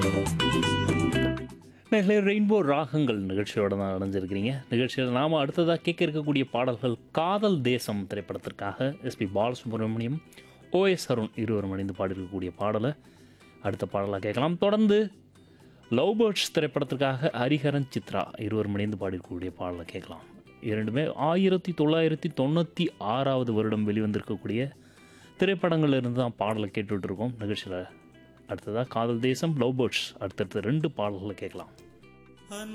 நேர்களே ரெயின்போ ராகங்கள் நிகழ்ச்சியோட தான் அடைஞ்சிருக்கிறீங்க நிகழ்ச்சியில் நாம் அடுத்ததாக கேட்க இருக்கக்கூடிய பாடல்கள் காதல் தேசம் திரைப்படத்திற்காக எஸ்பி பாலசுப்ரமணியம் ஓஎஸ் அருண் இருவரும் இணைந்து பாடியிருக்கக்கூடிய பாடலை அடுத்த பாடலாக கேட்கலாம் தொடர்ந்து லவ் பேர்ட்ஸ் திரைப்படத்திற்காக ஹரிஹரன் சித்ரா இருவரும் இணைந்து பாடியிருக்கக்கூடிய பாடலை கேட்கலாம் இரண்டுமே ஆயிரத்தி தொள்ளாயிரத்தி தொண்ணூற்றி ஆறாவது வருடம் வெளிவந்திருக்கக்கூடிய திரைப்படங்கள்ல இருந்து தான் பாடலை கேட்டுட்டு இருக்கோம் நிகழ்ச்சியில் அடுத்ததாக காதல் தேசம் லவ் பேர்ட்ஸ் அடுத்தடுத்த ரெண்டு பாடல்களை கேட்கலாம்